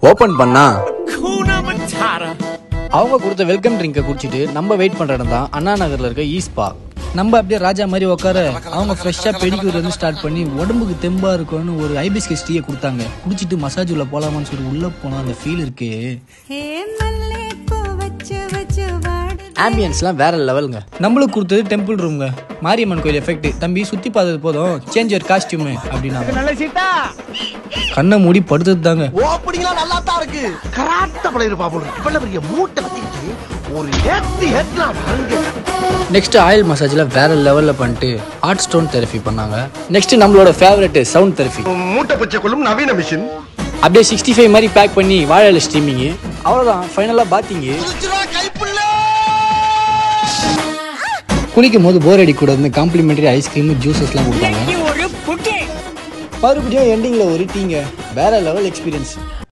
Open பண்ணா Kuna Matata. அவங்க கொடுத்த வெல்கம் ட்ரிங்கை குடிச்சிட்டு நம்ம வெயிட் பண்ற இடம் தான் அண்ணா நகர்ல இருக்க ஈஸ்பா நம்ம அப்படியே ராஜா மாதிரி உட்கார அவங்க ஃப்ரெஷ்ஷாக பெடிக்யூர் வந்து ஸ்டார்ட் பண்ணி உடம்புக்கு தெம்பா இருக்கும்னு ஒரு ஐபிஸ்கஸ் டீயை கொடுத்தாங்க குடிச்சிட்டு மசாஜ் உள்ள போலாமான்னு சொல்லி உள்ள போனா அந்த ஃபீல் இருக்கு ஹே மல்லே பூ வச்சு வச்சு வாடு ஆம்பியன்ஸ்லாம் வேற லெவலுங்க நம்மளுக்கு கொடுத்தது டெம்பிள் ரூம்ங்க மாரியம்மன் கோயில் எஃபெக்ட் தம்பி சுத்தி பார்த்தது போதும் சேஞ்ச் ஒரு காஸ்டியூம் அப்படின்னா கண்ணை மூடி படுத்தது தாங்க ஓப்பனிங்லாம் நல்லா தான் இருக்கு கராட்ட பழைய பாபு இவ்வளவு பெரிய மூட்டை வச்சுக்கிட்டு ஒரு ஏத்தி ஹெட்லாம் வாங்க நெக்ஸ்ட் ஆயில் மசாஜ்ல வேற லெவல்ல பண்ணிட்டு ஹார்ட் ஸ்டோன் தெரபி பண்ணாங்க நெக்ஸ்ட் நம்மளோட ஃபேவரட் சவுண்ட் தெரபி மூட்டை பச்சை கொள்ளும் நவீன மிஷின் அப்படியே சிக்ஸ்டி ஃபைவ் மாதிரி பேக் பண்ணி வாழை ஸ்ட்ரீமிங் அவ்வளோதான் ஃபைனலாக பாத்தீங்க குளிக்கும் போது போர் அடி கூடாதுன்னு காம்ப்ளிமெண்டரி ஐஸ்கிரீம் ஜூஸஸ்லாம் கொடுத்தாங்க மறுபடியும் எண்டிங்கில் ஒரு டீங்க வேற லெவல் எக்ஸ்பீரியன்ஸ்